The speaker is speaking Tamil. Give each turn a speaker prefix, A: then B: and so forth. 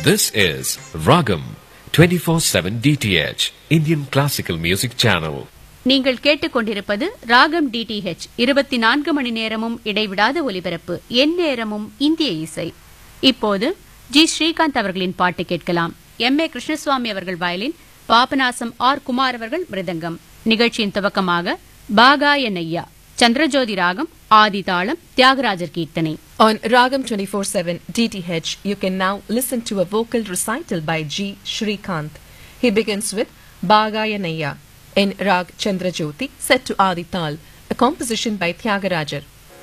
A: This is Ragam 24/7 DTH Indian Classical Music Channel.
B: நீங்கள் கேட்டுக்கொண்டிருப்பது ராகம் டிடிஹெச் இருபத்தி நான்கு மணி நேரமும் இடைவிடாத ஒலிபரப்பு என் நேரமும் இந்திய இசை இப்போது ஜி ஸ்ரீகாந்த் அவர்களின் பாட்டு கேட்கலாம் எம் ஏ கிருஷ்ணசுவாமி அவர்கள் வயலின் பாபநாசம் ஆர் குமார் அவர்கள் மிருதங்கம் நிகழ்ச்சியின் துவக்கமாக பாகாய நையா சந்திரஜோதி ராகம் ஆதி தாளம் தியாகராஜர் கீர்த்தனை
C: On Ragam 24/7 DTH, you can now listen to a vocal recital by G. Shrikant. He begins with Bhagayanaya in Rag Chandrajyoti set to Adi Tal, a composition by Tyagarajar.